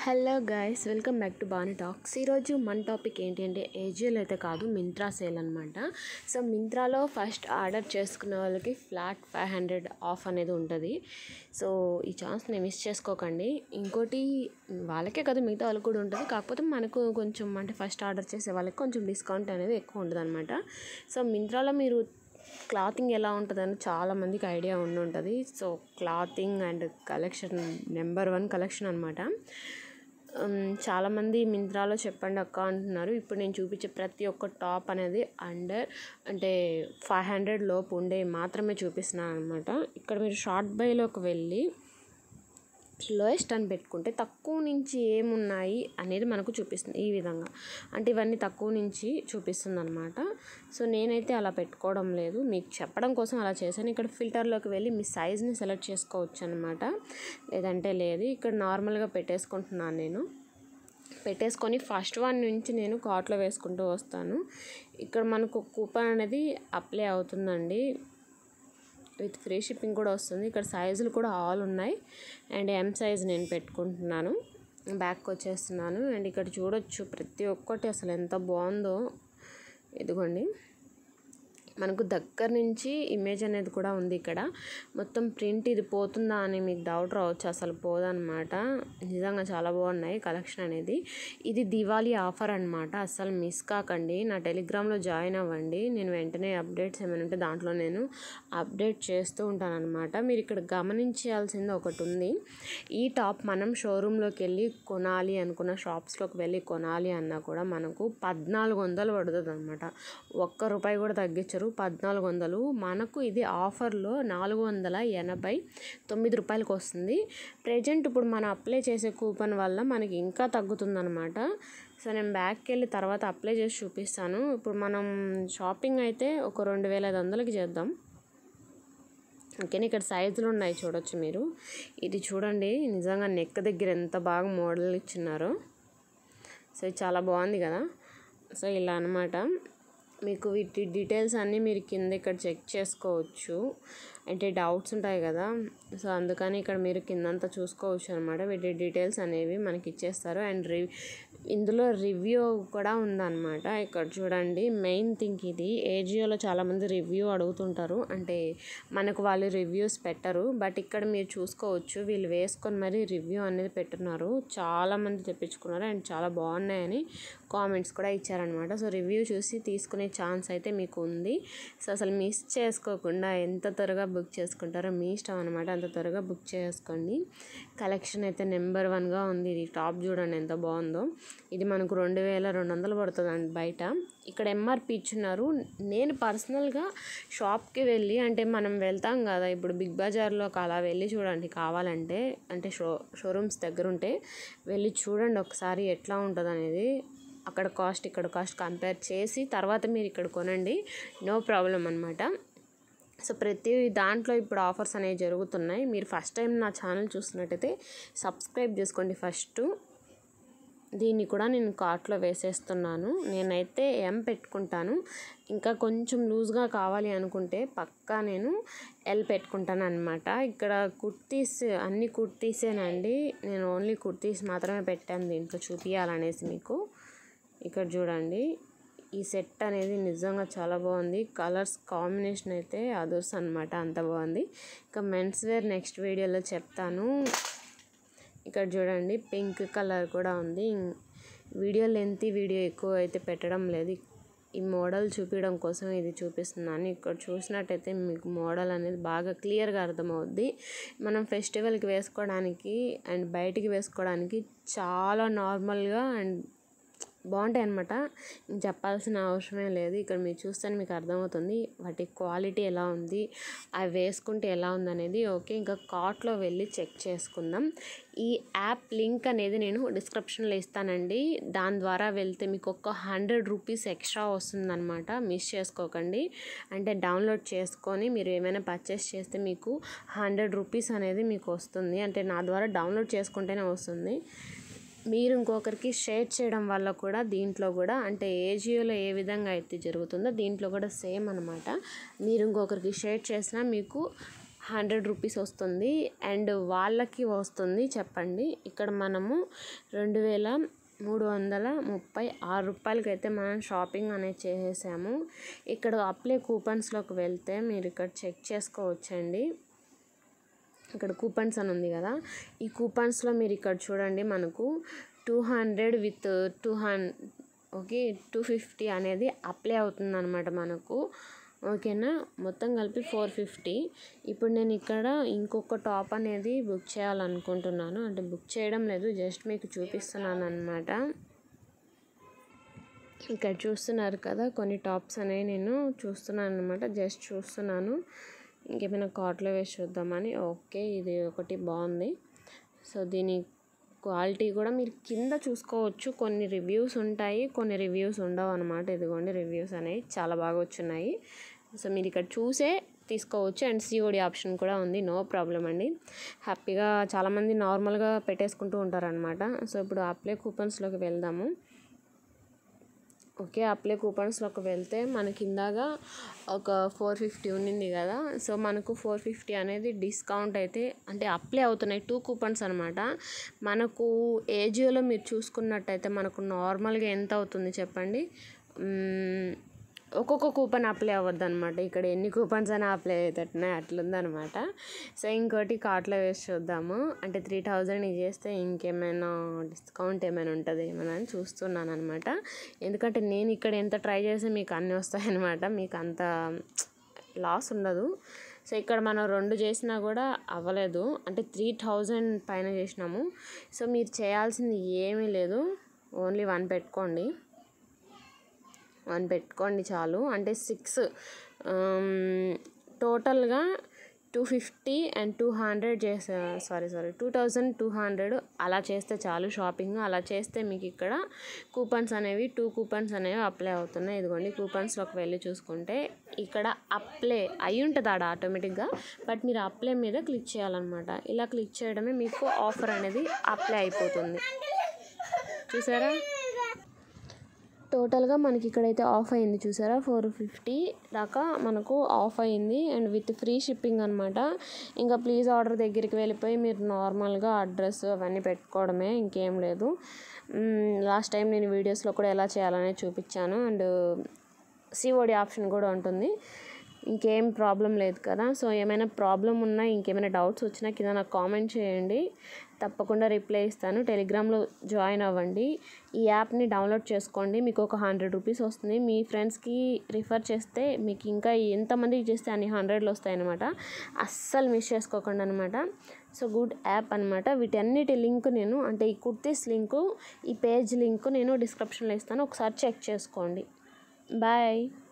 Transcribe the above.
hello guys welcome back to Bani talks ఈరోజు మన topic ఏంటి అంటే ఏజియోలో అయితే కాదు మింత్రా సేల్ అనమాట సో మింత్రాలో ఫస్ట్ ఆర్డర్ చేసుకున్న వాళ్ళకి ఫ్లాట్ ఫైవ్ హండ్రెడ్ ఆఫ్ అనేది ఉంటుంది సో ఈ ఛాన్స్ని మిస్ చేసుకోకండి ఇంకోటి వాళ్ళకే కాదు మిగతా వాళ్ళకి కూడా ఉంటుంది కాకపోతే మనకు కొంచెం అంటే ఫస్ట్ ఆర్డర్ చేసే వాళ్ళకి కొంచెం డిస్కౌంట్ అనేది ఎక్కువ ఉంటుంది అనమాట సో మింత్రాలో మీరు క్లాతింగ్ ఎలా ఉంటుందని చాలామందికి ఐడియా ఉండి ఉంటుంది so clothing and collection number one collection అనమాట చాలామంది మింత్రాలో చెప్పండి అక్క అంటున్నారు ఇప్పుడు నేను చూపించే ప్రతి ఒక్క టాప్ అనేది అండర్ అంటే ఫైవ్ హండ్రెడ్ లోపు ఉండే మాత్రమే చూపిస్తున్నాను అనమాట ఇక్కడ మీరు షార్ట్ బైలోకి వెళ్ళి లోయెస్ట్ అని పెట్టుకుంటే తక్కువ నుంచి ఏమున్నాయి అనేది మనకు చూపిస్తుంది ఈ విధంగా అంటే ఇవన్నీ తక్కువ నుంచి చూపిస్తుంది అనమాట సో నేనైతే అలా పెట్టుకోవడం లేదు మీకు చెప్పడం కోసం అలా చేశాను ఇక్కడ ఫిల్టర్లోకి వెళ్ళి మీ సైజ్ని సెలెక్ట్ చేసుకోవచ్చు అనమాట లేదంటే లేదు ఇక్కడ నార్మల్గా పెట్టేసుకుంటున్నాను నేను పెట్టేసుకొని ఫస్ట్ వన్ నుంచి నేను కార్ట్లో వేసుకుంటూ వస్తాను ఇక్కడ మనకు కూపన్ అనేది అప్లై అవుతుందండి విత్ ఫ్రీ షిప్పింగ్ కూడా వస్తుంది ఇక్కడ సైజులు కూడా ఆల్ ఉన్నాయి అండ్ ఎం సైజ్ నేను పెట్టుకుంటున్నాను బ్యాక్ వచ్చేస్తున్నాను అండ్ ఇక్కడ చూడొచ్చు ప్రతి ఒక్కటి అసలు ఎంత బాగుందో ఇదిగోండి మనకు దగ్గర నుంచి ఇమేజ్ అనేది కూడా ఉంది ఇక్కడ మొత్తం ప్రింట్ ఇది పోతుందా అని మీకు డౌట్ రావచ్చు అసలు పోదనమాట నిజంగా చాలా బాగున్నాయి కలెక్షన్ అనేది ఇది దివాళీ ఆఫర్ అనమాట అస్సలు మిస్ కాకండి నా టెలిగ్రామ్లో జాయిన్ అవ్వండి నేను వెంటనే అప్డేట్స్ ఏమైనా ఉంటే దాంట్లో నేను అప్డేట్ చేస్తూ ఉంటానన్నమాట మీరు ఇక్కడ గమనించాల్సింది ఒకటి ఉంది ఈ టాప్ మనం షోరూంలోకి వెళ్ళి కొనాలి అనుకున్న షాప్స్లోకి వెళ్ళి కొనాలి అన్నా కూడా మనకు పద్నాలుగు వందలు పడుతుంది అనమాట ఒక్క రూపాయి కూడా తగ్గించరు పద్నాలుగు వందలు మనకు ఇది ఆఫర్లో నాలుగు వందల ఎనభై తొమ్మిది రూపాయలకి వస్తుంది ప్రజెంట్ ఇప్పుడు మనం అప్లై చేసే కూపన్ వల్ల మనకి ఇంకా తగ్గుతుందన్నమాట సో నేను బ్యాక్కి వెళ్ళి తర్వాత అప్లై చేసి చూపిస్తాను ఇప్పుడు మనం షాపింగ్ అయితే ఒక రెండు వేల ఐదు వందలకి చేద్దాం ఓకే ఇక్కడ సైజులు ఉన్నాయి చూడొచ్చు మీరు ఇది చూడండి నిజంగా నెక్ దగ్గర ఎంత బాగా మోడల్ ఇచ్చినారో సో ఇది చాలా బాగుంది కదా సో ఇలా అనమాట మీకు వీటి డీటెయిల్స్ అన్నీ మీరు కింద ఇక్కడ చెక్ చేసుకోవచ్చు అంటే డౌట్స్ ఉంటాయి కదా సో అందుకని ఇక్కడ మీరు కిందంతా చూసుకోవచ్చు అనమాట వీటి డీటెయిల్స్ అనేవి మనకి ఇచ్చేస్తారు అండ్ రి ఇందులో రివ్యూ కూడా ఉందన్నమాట ఇక్కడ చూడండి మెయిన్ థింగ్ ఇది ఏజియోలో చాలామంది రివ్యూ అడుగుతుంటారు అంటే మనకు వాళ్ళు రివ్యూస్ పెట్టరు బట్ ఇక్కడ మీరు చూసుకోవచ్చు వీళ్ళు వేసుకొని మరీ రివ్యూ అనేది పెట్టున్నారు చాలామంది తెప్పించుకున్నారు అండ్ చాలా బాగున్నాయని కామెంట్స్ కూడా ఇచ్చారనమాట సో రివ్యూ చూసి తీసుకునే ఛాన్స్ అయితే మీకు ఉంది సో అసలు మిస్ చేసుకోకుండా ఎంత త్వరగా బుక్ చేసుకుంటారో మీ ఇష్టం అనమాట అంత త్వరగా బుక్ చేసుకోండి కలెక్షన్ అయితే నెంబర్ వన్గా ఉంది ఇది టాప్ చూడండి ఎంత బాగుందో ఇది మనకు రెండు వేల రెండు వందలు పడుతుందండి బయట ఇక్కడ ఎంఆర్పి ఇచ్చున్నారు నేను పర్సనల్గా షాప్కి వెళ్ళి అంటే మనం వెళ్తాం కదా ఇప్పుడు బిగ్ బజార్లోకి అలా వెళ్ళి చూడండి కావాలంటే అంటే షో షోరూమ్స్ దగ్గర ఉంటే వెళ్ళి చూడండి ఒకసారి ఎట్లా ఉంటుంది అనేది అక్కడ కాస్ట్ ఇక్కడ కాస్ట్ కంపేర్ చేసి తర్వాత మీరు ఇక్కడ కొనండి నో ప్రాబ్లం అనమాట సో ప్రతి దాంట్లో ఇప్పుడు ఆఫర్స్ అనేవి జరుగుతున్నాయి మీరు ఫస్ట్ టైం నా ఛానల్ చూస్తున్నట్టయితే సబ్స్క్రైబ్ చేసుకోండి ఫస్ట్ దీన్ని కూడా నేను కార్ట్లో వేసేస్తున్నాను నేనైతే ఎం పెట్టుకుంటాను ఇంకా కొంచెం లూజ్గా కావాలి అనుకుంటే పక్కా నేను ఎల్ పెట్టుకుంటాను అనమాట ఇక్కడ కుర్తీస్ అన్ని కుర్తీసేనండి నేను ఓన్లీ కుర్తీస్ మాత్రమే పెట్టాను దీంట్లో చూపించాలనేసి మీకు ఇక్కడ చూడండి ఈ సెట్ అనేది నిజంగా చాలా బాగుంది కలర్స్ కాంబినేషన్ అయితే అదర్స్ అనమాట అంత బాగుంది ఇంకా మెన్స్ వేర్ నెక్స్ట్ వీడియోలో చెప్తాను ఇక్కడ చూడండి పింక్ కలర్ కూడా ఉంది వీడియో లెంత్ వీడియో ఎక్కువ అయితే పెట్టడం లేదు ఈ మోడల్ చూపించడం కోసం ఇది చూపిస్తున్నాను ఇక్కడ చూసినట్టయితే మీకు మోడల్ అనేది బాగా క్లియర్గా అర్థమవుద్ది మనం ఫెస్టివల్కి వేసుకోవడానికి అండ్ బయటికి వేసుకోవడానికి చాలా నార్మల్గా అండ్ బాగుంటాయి అనమాట చెప్పాల్సిన అవసరమే లేదు ఇక్కడ మీరు చూస్తే మీకు అర్థమవుతుంది వాటి క్వాలిటీ ఎలా ఉంది అవి వేసుకుంటే ఎలా ఉంది అనేది ఓకే ఇంకా కార్ట్లో వెళ్ళి చెక్ చేసుకుందాం ఈ యాప్ లింక్ అనేది నేను డిస్క్రిప్షన్లో ఇస్తానండి దాని ద్వారా వెళ్తే మీకు ఒక హండ్రెడ్ రూపీస్ ఎక్స్ట్రా వస్తుందన్నమాట మిస్ చేసుకోకండి అంటే డౌన్లోడ్ చేసుకొని మీరు ఏమైనా పర్చేస్ చేస్తే మీకు హండ్రెడ్ రూపీస్ అనేది మీకు వస్తుంది అంటే నా ద్వారా డౌన్లోడ్ చేసుకుంటేనే వస్తుంది మీరు ఇంకొకరికి షేర్ చేయడం వల్ల కూడా దీంట్లో కూడా అంటే ఏజియోలో ఏ విధంగా అయితే జరుగుతుందో దీంట్లో కూడా సేమ్ అనమాట మీరు ఇంకొకరికి షేర్ చేసినా మీకు హండ్రెడ్ రూపీస్ వస్తుంది అండ్ వాళ్ళకి వస్తుంది చెప్పండి ఇక్కడ మనము రెండు వేల మూడు వందల ముప్పై ఆరు రూపాయలకి అయితే మనం షాపింగ్ అనేది చేసేసాము ఇక్కడ అప్లై కూపన్స్లోకి వెళ్తే మీరు ఇక్కడ చెక్ చేసుకోవచ్చండి ఇక్కడ కూపన్స్ అని ఉంది కదా ఈ కూపన్స్లో మీరు ఇక్కడ చూడండి మనకు two hundred with two hundred okay two fifty అనేది అప్లై అవుతుంది అనమాట మనకు ఓకేనా మొత్తం కలిపి ఫోర్ ఫిఫ్టీ ఇప్పుడు నేను ఇక్కడ ఇంకొక టాప్ అనేది బుక్ చేయాలనుకుంటున్నాను అంటే బుక్ చేయడం లేదు జస్ట్ మీకు చూపిస్తున్నాను అనమాట ఇక్కడ చూస్తున్నారు కదా కొన్ని టాప్స్ అనేవి నేను చూస్తున్నాను అనమాట జస్ట్ చూస్తున్నాను ఇంకేమైనా కార్ట్లో వేసి చూద్దామని ఓకే ఇది ఒకటి బాగుంది సో దీని క్వాలిటీ కూడా మీరు కింద చూసుకోవచ్చు కొన్ని రివ్యూస్ ఉంటాయి కొన్ని రివ్యూస్ ఉండవు అనమాట ఇదిగోండి రివ్యూస్ అనేవి చాలా బాగా వచ్చున్నాయి సో మీరు ఇక్కడ చూసే తీసుకోవచ్చు అండ్ సిఓడి ఆప్షన్ కూడా ఉంది నో ప్రాబ్లం అండి హ్యాపీగా చాలామంది నార్మల్గా పెట్టేసుకుంటూ ఉంటారనమాట సో ఇప్పుడు అప్లై కూపన్స్లోకి వెళ్దాము ఓకే అప్లై కూపన్స్లోకి వెళ్తే మనకి ఇందాక ఒక ఫోర్ ఫిఫ్టీ ఉన్నింది కదా సో మనకు ఫోర్ ఫిఫ్టీ అనేది డిస్కౌంట్ అయితే అంటే అప్లై అవుతున్నాయి టూ కూపన్స్ అనమాట మనకు ఏజియోలో మీరు చూసుకున్నట్టయితే మనకు నార్మల్గా ఎంత అవుతుంది చెప్పండి మ్మ్, ఒక్కొక్క కూపన్ అప్లై అవ్వద్దు అనమాట ఇక్కడ ఎన్ని కూపన్స్ అయినా అప్లై అవుతున్నాయి అట్లుందనమాట సో ఇంకోటి కార్ట్లో వేసి చూద్దాము అంటే త్రీ థౌజండ్ ఇది చేస్తే ఇంకేమైనా డిస్కౌంట్ ఏమైనా ఉంటుంది ఏమైనా అని చూస్తున్నాను అనమాట ఎందుకంటే నేను ఇక్కడ ఎంత ట్రై చేస్తే మీకు అన్నీ వస్తాయన్నమాట మీకు అంత లాస్ ఉండదు సో ఇక్కడ మనం రెండు చేసినా కూడా అవ్వలేదు అంటే త్రీ థౌజండ్ పైన చేసినాము సో మీరు చేయాల్సింది ఏమీ లేదు ఓన్లీ వన్ పెట్టుకోండి వన్ పెట్టుకోండి చాలు అంటే సిక్స్ టోటల్గా two fifty and two hundred చేసే sorry sorry two thousand two hundred అలా చేస్తే చాలు షాపింగ్ అలా చేస్తే మీకు ఇక్కడ కూపన్స్ అనేవి టూ కూపన్స్ అనేవి అప్లై అవుతున్నాయి ఇదిగోండి కూపన్స్లోకి వెళ్ళి చూసుకుంటే ఇక్కడ అప్లై అయి ఉంటుంది ఆడ ఆటోమేటిక్గా బట్ మీరు అప్లై మీద క్లిక్ చేయాలన్నమాట ఇలా క్లిక్ చేయడమే మీకు ఆఫర్ అనేది అప్లై అయిపోతుంది చూసారా టోటల్గా మనకి ఇక్కడైతే ఆఫ్ అయింది చూసారా ఫోర్ ఫిఫ్టీ దాకా మనకు ఆఫ్ అయింది అండ్ విత్ ఫ్రీ షిప్పింగ్ అనమాట ఇంకా ప్లీజ్ ఆర్డర్ దగ్గరికి వెళ్ళిపోయి మీరు నార్మల్గా అడ్రస్ అవన్నీ పెట్టుకోవడమే ఇంకేం లేదు లాస్ట్ టైం నేను వీడియోస్లో కూడా ఎలా చేయాలనేది చూపించాను అండ్ సిఓడి ఆప్షన్ కూడా ఉంటుంది ఇంకేం ప్రాబ్లం లేదు కదా సో ఏమైనా ప్రాబ్లం ఉన్నా ఇంకేమైనా డౌట్స్ వచ్చినా కింద నాకు కామెంట్ చేయండి తప్పకుండా రిప్లై ఇస్తాను టెలిగ్రామ్లో జాయిన్ అవ్వండి ఈ యాప్ని డౌన్లోడ్ చేసుకోండి మీకు ఒక హండ్రెడ్ రూపీస్ వస్తుంది మీ ఫ్రెండ్స్కి రిఫర్ చేస్తే మీకు ఇంకా ఎంతమందికి చేస్తే అన్ని హండ్రెడ్లు వస్తాయన్నమాట అస్సలు మిస్ చేసుకోకండి అనమాట సో గుడ్ యాప్ అనమాట వీటన్నిటి లింక్ నేను అంటే ఈ కుర్తీస్ లింకు ఈ పేజ్ లింక్ నేను డిస్క్రిప్షన్లో ఇస్తాను ఒకసారి చెక్ చేసుకోండి బాయ్